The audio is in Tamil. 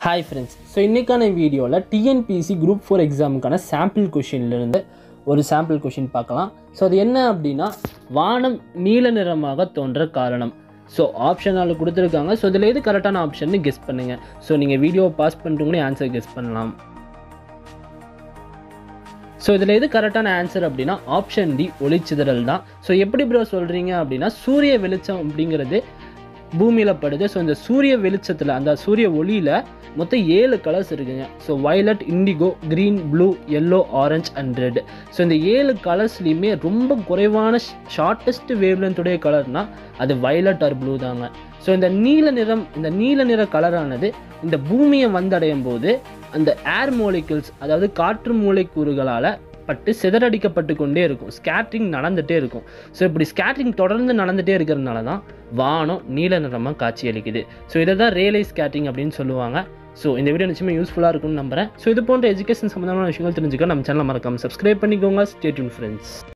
ஹாய் ஃப்ரெண்ட்ஸ் ஸோ இன்றைக்கான வீடியோவில் டிஎன்பிசி குரூப் ஃபோர் எக்ஸாமுக்கான சாம்பிள் கொஷின்லேருந்து ஒரு சாம்பிள் கொஷின் பார்க்கலாம் ஸோ அது என்ன அப்படின்னா வானம் நீல நிறமாக தோன்ற காரணம் ஸோ ஆப்ஷன் அதில் கொடுத்துருக்காங்க ஸோ இதில் எது கரெக்டான ஆப்ஷன்னு கெஸ் பண்ணுங்கள் ஸோ நீங்கள் வீடியோவை பாஸ் பண்ணிட்டு ஆன்சர் கெஸ் பண்ணலாம் ஸோ இதில் எது கரெக்டான ஆன்சர் அப்படின்னா ஆப்ஷன் டி ஒளிச்சிதறல் தான் ஸோ எப்படி ப்ரோ சொல்கிறீங்க அப்படின்னா சூரிய வெளிச்சம் அப்படிங்கிறது பூமியில் படுது ஸோ இந்த சூரிய வெளிச்சத்தில் அந்த சூரிய ஒளியில் மொத்தம் ஏழு கலர்ஸ் இருக்குங்க so violet indigo green blue yellow orange and red so இந்த ஏழு கலர்ஸ்லையுமே ரொம்ப குறைவான ஷார்ட்டஸ்ட் வேவ்லென்த்துடைய கலர்னால் அது வயலட் ஆர் ப்ளூ தாங்க ஸோ இந்த நீல நிறம் இந்த நீல நிற கலரானது இந்த பூமியை வந்தடையும் போது அந்த ஏர் மோலிகுல்ஸ் அதாவது காற்று மூளைக்கூறுகளால் பட்டு சிதறடிக்கப்பட்டு கொண்டே இருக்கும் ஸ்கேட்ரிங் நடந்துகிட்டே இருக்கும் ஸோ இப்படி ஸ்கேட்ரிங் தொடர்ந்து நடந்துகிட்டே இருக்கிறதுனால தான் வானம் நீல நிறமாக காட்சியளிக்குது ஸோ இதை தான் ரியலைஸ் ஸ்கேட்ரிங் அப்படின்னு சொல்லுவாங்க ஸோ இந்த வீடியோ நிச்சயமாக யூஸ்ஃபுல்லாக இருக்கும்னு நம்புறேன் ஸோ இது போன்ற எஜுகேஷன் சம்மந்தமான விஷயங்கள் தெரிஞ்சுக்க நம்ம சேனலை மறக்காமல் சப்ஸ்கிரைப் பண்ணிக்கோங்க ஸ்டேட்யூன் ஃப்ரெண்ட்ஸ்